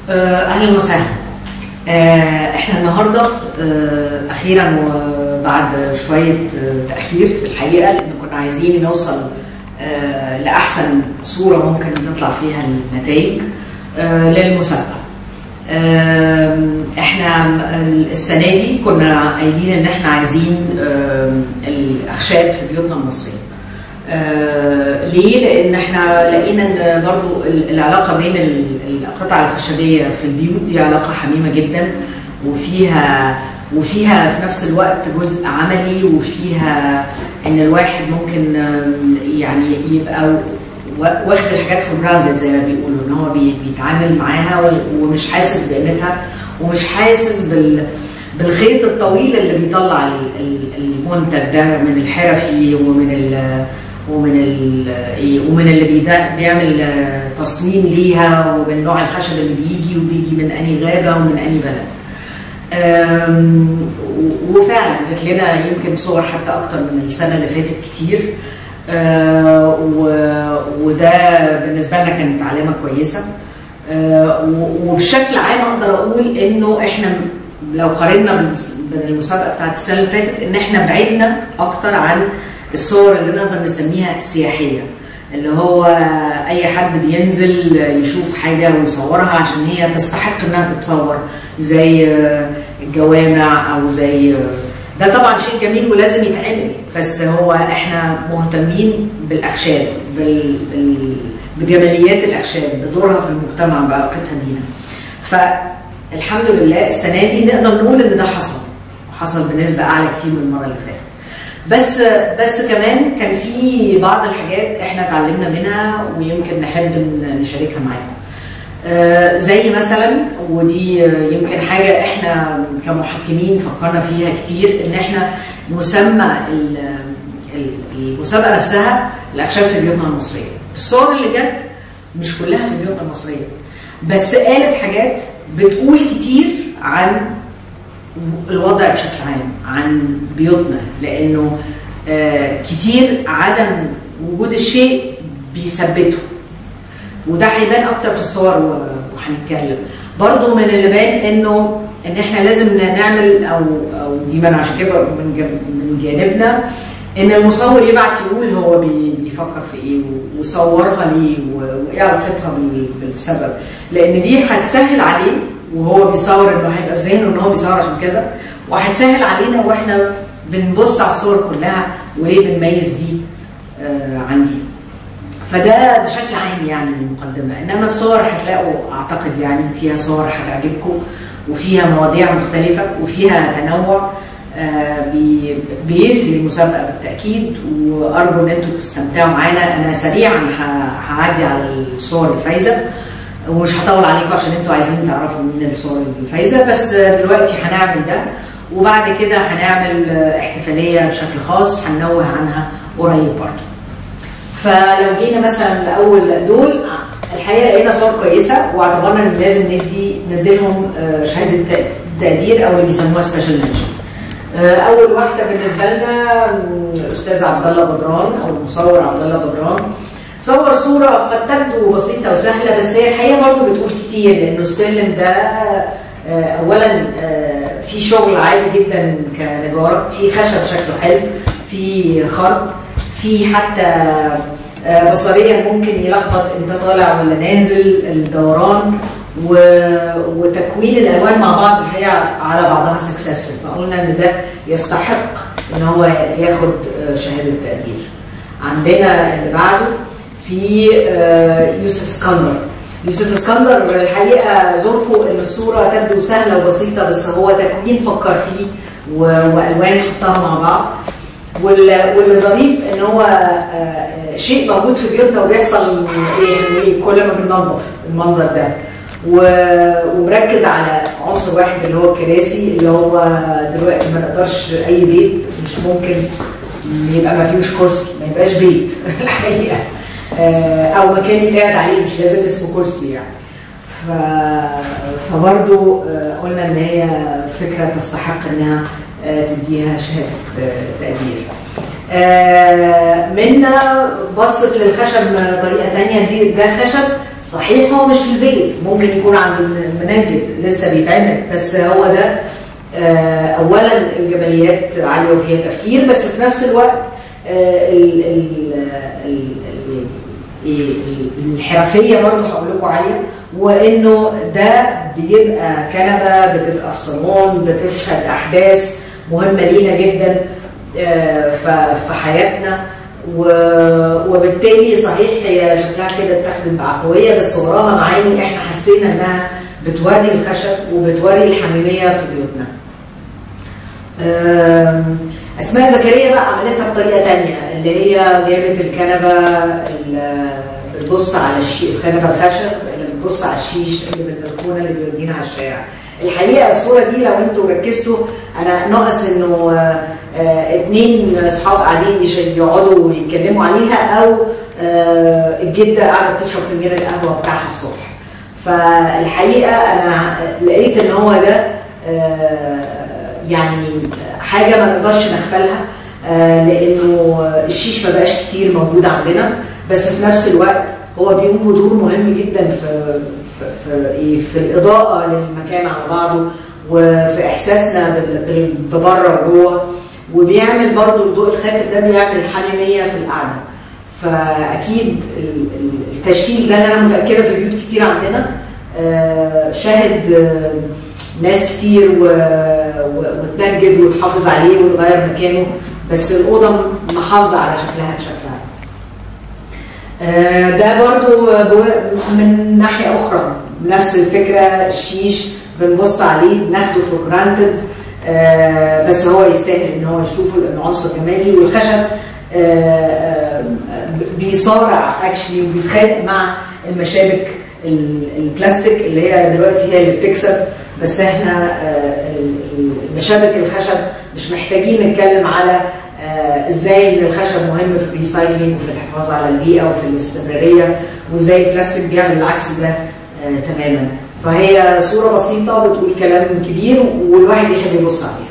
آه، اهلا وسهلا آه، احنا النهارده آه، اخيرا وبعد شويه آه، تاخير في الحقيقه لان كنا عايزين نوصل آه، لاحسن صوره ممكن تطلع فيها النتائج آه، للمسابقه آم، احنا السنه دي كنا قايلين ان احنا عايزين آم، الاخشاب في بيوتنا المصريه آه، ليه؟ لان احنا لقينا ان برضو ال- العلاقه بين ال- القطع الخشبيه في البيوت دي علاقه حميمه جدا وفيها وفيها في نفس الوقت جزء عملي وفيها ان الواحد ممكن آم، يعني يبقى وا- واخد الحاجات في براندد زي ما بيقولوا ان هو بي- بيتعامل معاها و- ومش حاسس بقيمتها ومش حاسس بال بالخيط الطويل اللي بيطلع ال- ال- المنتج ده من الحرفي ومن ال ومن ال إيه ومن اللي بيدا- بيعمل آه، تصميم ليها ومن نوع الخشب اللي بيجي وبيجي من انهي غابه ومن انهي بلد. آم، و- وفعلا جات لنا يمكن صور حتى اكتر من السنه اللي فاتت كتير آه، و- وده بالنسبه لنا كانت علامه كويسه آه، و- وبشكل عام اقدر اقول انه احنا لو قارنا بال- بالمسابقه بتاعت السنه اللي فاتت ان احنا بعدنا اكتر عن الصور اللي نقدر نسميها سياحيه اللي هو اي حد بينزل يشوف حاجه ويصورها عشان هي تستحق انها تتصور زي آه، الجوامع او زي آه، ده طبعا شيء جميل ولازم يتعمل بس هو احنا مهتمين بالاخشاب بال... بال... بجماليات الاخشاب بدورها في المجتمع بعلاقتها بينا فالحمد لله السنه دي نقدر نقول ان ده حصل وحصل بنسبه اعلى كتير من المره اللي فاتت بس بس كمان كان في بعض الحاجات احنا اتعلمنا منها ويمكن نحب ن- نشاركها معاكم آه، زي مثلا ودي آه، يمكن حاجه احنا كمحكمين فكرنا فيها كتير ان احنا نسمى ال- ال- المسابقه نفسها الاخشاب في بيوتنا المصريه. الصور اللي جت مش كلها في بيوتنا المصريه بس قالت حاجات بتقول كتير عن الوضع بشكل عام عن بيوتنا لانه آه، كتير عدم وجود الشيء بيثبته وده هيبان اكتر في الصور و- وهنتكلم برضو من اللي بان انه ان احنا لازم نعمل او او دي من عشان كده من جم- من جانبنا ان المصور يبعت يقول هو بي- بيفكر في ايه و- وصورها ليه و- وايه علاقتها بال- بالسبب لان دي هتسهل عليه وهو بيصور انه هيبقى في ذهنه ان هو بيصور عشان كذا وهتسهل علينا واحنا بنبص على الصور كلها وليه بنميز دي آه، عن دي فده بشكل عام يعني مقدمة إنما الصور هتلاقوا أعتقد يعني فيها صور هتعجبكم وفيها مواضيع مختلفة وفيها تنوع آه، بي- بيثري المسابقة بالتأكيد وأرجو إن أنتوا تستمتعوا معانا أنا سريعا ه- هعدي على الصور الفايزة ومش هطول عليكم عشان انتوا عايزين تعرفوا مين الصور الفايزة بس دلوقتي هنعمل ده وبعد كده هنعمل احتفالية بشكل خاص هننوه عنها قريب برضه فلو جينا مثلا لاول دول الحقيقه لقينا صور كويسه واعتبرنا ان لازم ندي نديلهم آه، شهاده تق- تقدير او اللي بيسموها سبيشال منشن. اول واحده بالنسبه لنا مم، الاستاذ عبد الله بدران او المصور عبد الله بدران صور صوره قد تبدو بسيطه وسهله بس هي الحقيقه برضه بتقول كتير لانه السلم ده آه، اولا آه، في شغل عالي جدا كنجاره في خشب شكله حلو في خرط في حتى آه، بصريا ممكن يلخبط انت طالع ولا نازل الدوران و... وتكوين الالوان مع بعض الحقيقه على بعضها سكسسفل فقلنا ان ده يستحق ان هو ياخد آه، شهاده تقدير. عندنا اللي بعده في آه، يوسف اسكندر يوسف اسكندر الحقيقه ظروفه ان الصوره تبدو سهله وبسيطه بس هو تكوين فكر فيه و... والوان حطها مع بعض وال- واللي ظريف ان هو آه، آه، شيء موجود في بيوتنا وبيحصل إيه- إيه كل ما بننظف المنظر ده و- ومركز على عنصر واحد اللي هو الكراسي اللي هو دلوقتي ما نقدرش اي بيت مش ممكن يبقى ما فيهوش كرسي ما يبقاش بيت الحقيقه آه، او مكان يتقعد عليه مش لازم اسمه كرسي يعني ف... فبرضو آه، قلنا ان هي فكره تستحق انها آه، تديها شهاده آه، تقدير. آه، منا بصت للخشب طريقه ثانيه دي ده خشب صحيح هو مش في البيت ممكن يكون عند المناجد لسه بيتعمل بس هو ده آه، اولا الجماليات عاليه وفيها تفكير بس في نفس الوقت آه، ال- ال- ال- ال- ال- الحرفيه برضه هقول لكم عليها وانه ده بيبقى كنبه بتبقى في صالون بتشهد احداث مهمه لينا جدا آه، ف- في حياتنا و- وبالتالي صحيح هي شكلها كده اتخذت بعفويه بس وراها معاني احنا حسينا انها بتوري الخشب وبتوري الحميميه في بيوتنا. آم، اسماء زكريا بقى عملتها بطريقه تانية اللي هي جابت الكنبه اللي بتبص على الشيش الكنبه الخشب اللي بتبص على الشيش اللي بالبلكونه اللي بيودينا على الشارع. الحقيقه الصوره دي لو انتوا ركزتوا انا ناقص انه آه، آه، اتنين اصحاب قاعدين يش- يقعدوا يتكلموا عليها او آه، الجده قاعده تشرب فنجان القهوه بتاعها الصبح. فالحقيقه انا لقيت ان هو ده آه، يعني حاجه ما نقدرش نغفلها آه، لانه الشيش ما بقاش كتير موجود عندنا بس في نفس الوقت هو بيقوم بدور مهم جدا في في في, إيه، في الاضاءه للمكان على بعضه وفي احساسنا بال- بال- ببره وجوه وبيعمل برضو الضوء الخافت ده بيعمل حميميه في القعده فاكيد ال- ال- التشكيل ده اللي انا متاكده في بيوت كتير عندنا آه، شاهد آه، ناس كتير و- و- وتنجد وتحافظ عليه وتغير مكانه بس الاوضه محافظه على شكلها بشكل عام. آه، ده برضو بو- من ناحيه اخرى نفس الفكره الشيش بنبص عليه بناخده فور جرانتد بس هو يستاهل ان هو يشوفه لانه عنصر جمالي والخشب آه، آه، بيصارع اكشلي وبيتخانق مع المشابك ال- البلاستيك اللي هي دلوقتي هي اللي بتكسب بس احنا آه، ال- ال- المشابك الخشب مش محتاجين نتكلم على آه، ازاي ان الخشب مهم في الريسايكلينج وفي الحفاظ على البيئه وفي الاستمراريه وازاي البلاستيك بيعمل العكس ده آه، تماما فهي صوره بسيطه بتقول كلام كبير والواحد يحب يبص عليها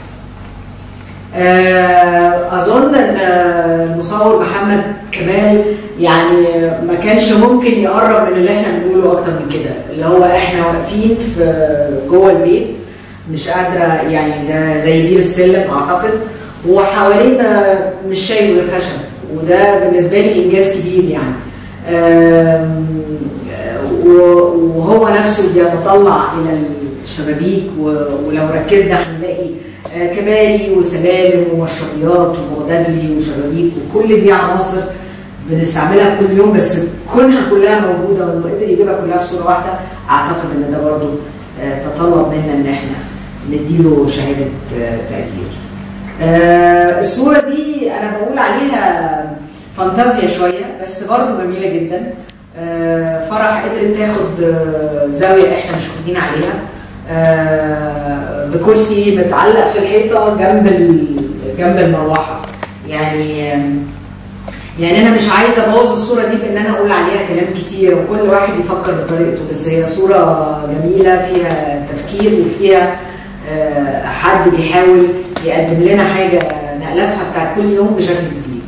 آه، اظن ان المصور محمد كمال يعني ما كانش ممكن يقرب من اللي احنا بنقوله اكتر من كده اللي هو احنا واقفين في جوه البيت مش قادره يعني ده زي بير السلم اعتقد وحوالينا مش شايل غير خشب وده بالنسبه لي انجاز كبير يعني آم، و- وهو نفسه بيتطلع الى الشبابيك و- ولو ركزنا هنلاقي آه، كباري وسلالم ومشربيات ومغددلي وشبابيك وكل دي عناصر بنستعملها كل يوم بس كونها كلها موجوده وقدر يجيبها كلها في صوره واحده اعتقد ان ده برضه آه، تطلب منا ان احنا نديله شهاده آه، تقدير. آه، الصوره دي انا بقول عليها فانتازيا شويه بس برضه جميله جدا. آه، فرح قدرت تاخد آه، زاويه احنا مش واخدين عليها آه، بكرسي متعلق في الحيطه جنب ال- جنب المروحه يعني آم، يعني انا مش عايزه ابوظ الصوره دي بان انا اقول عليها كلام كتير وكل واحد يفكر بطريقته بس هي صوره جميله فيها تفكير وفيها آه، حد بيحاول يقدم لنا حاجه نألفها بتاعت كل يوم بشكل جديد.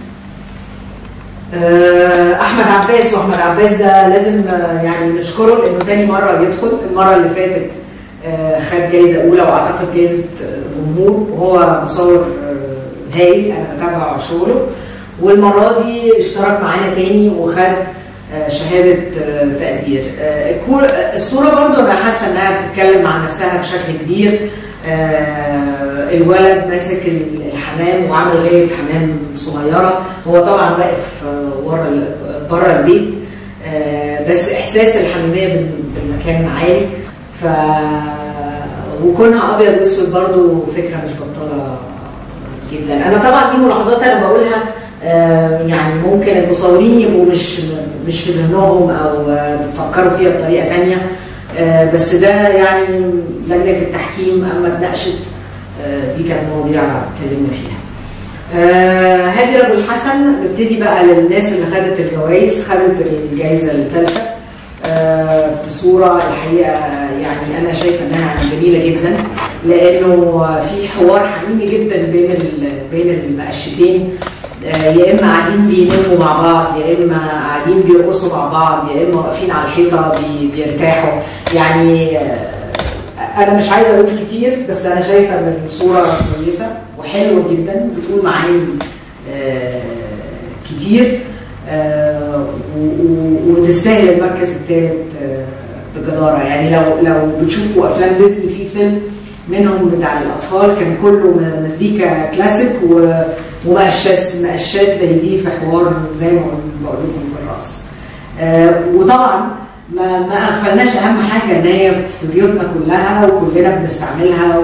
آه، احمد عباس واحمد عباس ده لازم آه، يعني نشكره لانه تاني مره بيدخل المره اللي فاتت آه، خد جايزه اولى واعتقد جايزه آه، جمهور وهو مصور آه، هايل انا بتابع شغله والمره دي اشترك معانا تاني وخد آه، شهاده آه، تقدير آه، الكور- آه، الصوره برضو انا حاسه انها بتتكلم عن نفسها بشكل كبير آه، الولد ماسك الحمام وعامل غايه حمام صغيره هو طبعا واقف آه، ورا ال- بره البيت آه، بس احساس الحماميه بال- بالمكان عالي ف وكونها ابيض واسود برضو فكره مش بطاله جدا انا طبعا دي ملاحظات انا بقولها آه، يعني ممكن المصورين يبقوا مش مش في ذهنهم او آه، بيفكروا فيها بطريقه تانية آه، بس ده يعني لجنه التحكيم اما اتناقشت آه، دي كانت مواضيع اتكلمنا فيها. آه، هاجر ابو الحسن نبتدي بقى للناس اللي خدت الجوائز خدت الجائزه الثالثه آه، بصوره الحقيقه يعني انا شايفه انها جميله جدا لانه في حوار حميمي جدا بين ال- بين المقشتين آه، يا اما قاعدين بيناموا مع بعض يا اما قاعدين بيرقصوا مع بعض يا اما واقفين على الحيطه بي- بيرتاحوا يعني آه، انا مش عايزه اقول كتير بس انا شايفه ان الصوره كويسه وحلوه جدا بتقول معاني آه، كتير آه، و- و- وتستاهل المركز الثالث بجداره يعني لو لو بتشوفوا افلام ديزني في فيلم منهم بتاع الاطفال كان كله م- مزيكا كلاسيك و- ومقشات مقشات زي دي في حوار زي ما بقول لكم في الرقص آه، وطبعا ما ما اغفلناش اهم حاجه ان هي في بيوتنا كلها وكلنا بنستعملها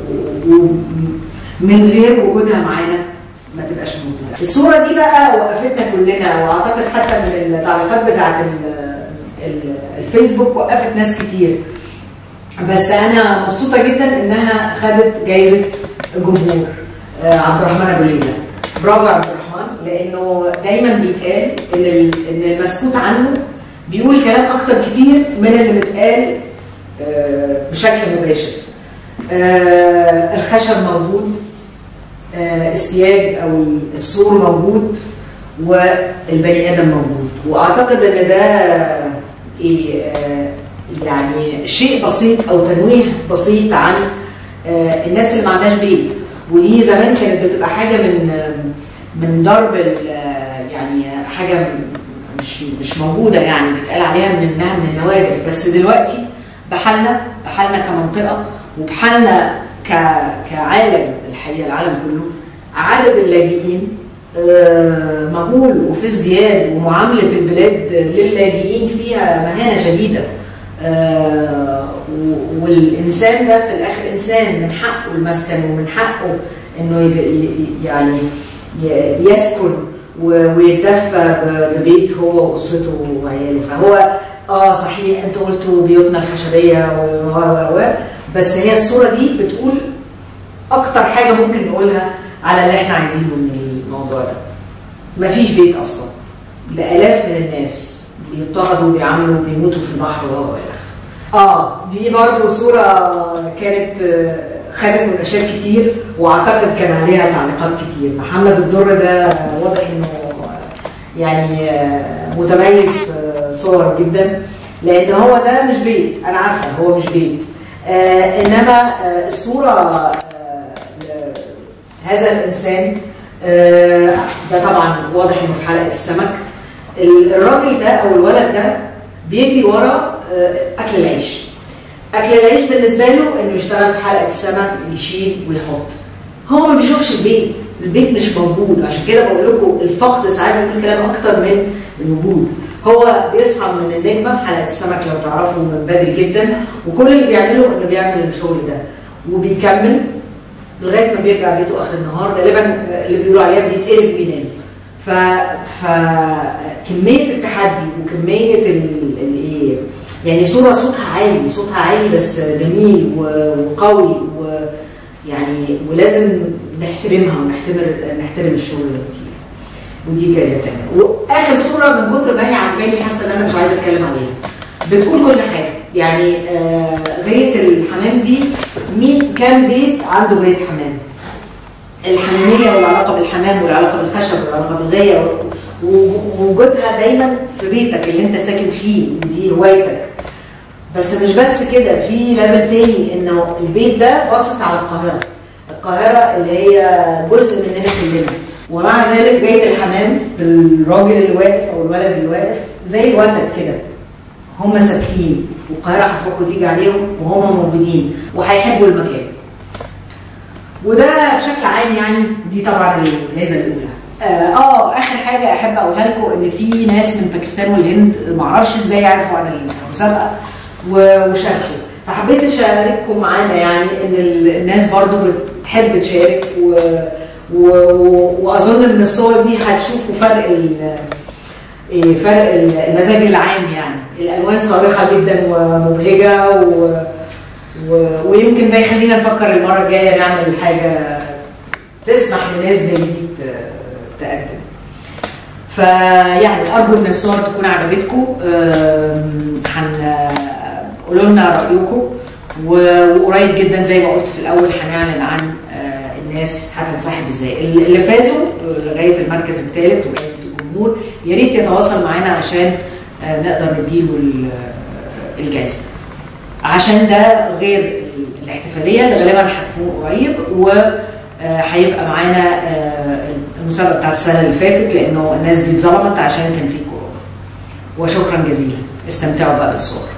ومن غير وجودها معانا ما تبقاش موجوده. الصوره دي بقى وقفتنا كلنا واعتقد حتى من التعليقات بتاعت ال- ال- الفيسبوك وقفت ناس كتير. بس انا مبسوطه جدا انها خدت جائزه الجمهور آه، عبد الرحمن ابو ليلى. برافو يا عبد الرحمن لانه دايما بيتقال ان ال- ان المسكوت عنه بيقول كلام اكتر كتير من اللي متقال آه، بشكل مباشر. آه، الخشب موجود آه، السياج او السور موجود والبني ادم موجود واعتقد ان ده ايه آه، يعني شيء بسيط او تنويه بسيط عن آه، الناس اللي ما عندهاش بيت ودي زمان كانت بتبقى حاجه من من ضرب ال- يعني حاجه مش مش موجوده يعني بيتقال عليها من انها من النوادر بس دلوقتي بحالنا بحالنا كمنطقه وبحالنا ك- كعالم الحقيقه العالم كله عدد اللاجئين آه، مهول وفي ازدياد ومعامله البلاد للاجئين فيها مهانه شديده آه، و- والانسان ده في الاخر انسان من حقه المسكن ومن حقه انه ي- ي- يعني ي- يسكن و- ويتدفى ب- ببيت هو واسرته وعياله فهو اه صحيح انتوا قلتوا بيوتنا الخشبيه و و و و بس هي الصوره دي بتقول اكتر حاجه ممكن نقولها على اللي احنا عايزينه من الموضوع ده مفيش بيت اصلا لالاف من الناس بيضطهدوا بيعملوا بيموتوا في البحر و و إلى آخره. اه دي برضو صوره كانت آه، خدت مناقشات كتير واعتقد كان عليها تعليقات كتير محمد الدر ده واضح انه يعني آه، متميز في صور جدا لان هو ده مش بيت انا عارفه هو مش بيت آه انما آه الصوره آه ل- هذا الانسان آه ده طبعا واضح انه في حلقه السمك ال- الراجل ده او الولد ده بيجري ورا آه اكل العيش اكل العيش بالنسبه له انه يشتغل في حلقه السمك يشيل ويحط هو ما بيشوفش البيت البيت مش موجود عشان كده بقول لكم الفقد ساعات بيقول كلام اكتر من الوجود هو بيصحى من النجمه حلقه السمك لو تعرفوا من بدري جدا وكل اللي بيعمله انه بيعمل الشغل ده وبيكمل لغايه ما بيرجع بيته اخر النهار غالبا اللي بيقولوا عليها بيتقلب وينام ف فكميه التحدي وكميه ال- الايه يعني صوره صوتها عالي صوتها عالي بس جميل و- وقوي ويعني ولازم نحترمها ونحترم نحترم الشغل اللي فيها ودي جايزه تانية واخر صوره من كتر ما هي عجباني حاسه ان انا مش عايزه اتكلم عليها بتقول كل حاجه يعني آه غايه الحمام دي مين كان بيت عنده غايه حمام الحماميه والعلاقه بالحمام والعلاقه بالخشب والعلاقه بالغايه و- و- ووجودها دايما في بيتك اللي انت ساكن فيه ودي هوايتك بس مش بس كده في ليفل تاني انه البيت ده باصص على القاهره القاهره اللي هي جزء مننا كلنا ومع ذلك بيت الحمام بالراجل اللي واقف او الولد اللي واقف زي الوتد كده هم ثابتين والقاهره هتروح وتيجي عليهم وهم موجودين وهيحبوا المكان وده بشكل عام يعني دي طبعا الجائزه الاولى اه آه، اخر حاجه احب اقولها لكم ان في ناس من باكستان والهند ما اعرفش ازاي عرفوا عن المسابقه و- وشاركوا فحبيت اشارككم معانا يعني ان ال- الناس برضو بتحب تشارك و... و... و... واظن ان الصور دي هتشوفوا فرق ال... إيه، فرق ال- المزاج العام يعني الالوان صارخه جدا ومبهجه و... و... ويمكن ده يخلينا نفكر المره الجايه نعمل حاجه تسمح لناس زي دي ت- تقدم فيعني ارجو ان الصور تكون عجبتكم أم، هن قولوا لنا رايكم و- وقريب جدا زي ما قلت في الاول هنعلن عن آه، الناس الناس هتنسحب ازاي اللي فازوا لغايه المركز الثالث وجائزه الجمهور يا ريت يتواصل معانا عشان آه، نقدر نديله ال- الجائزه عشان ده غير الاحتفاليه اللي غالبا هتكون قريب وهيبقى معانا آه، المسابقه بتاعت السنه اللي فاتت لانه الناس دي اتظلمت عشان كان في كورونا وشكرا جزيلا استمتعوا بقى بالصور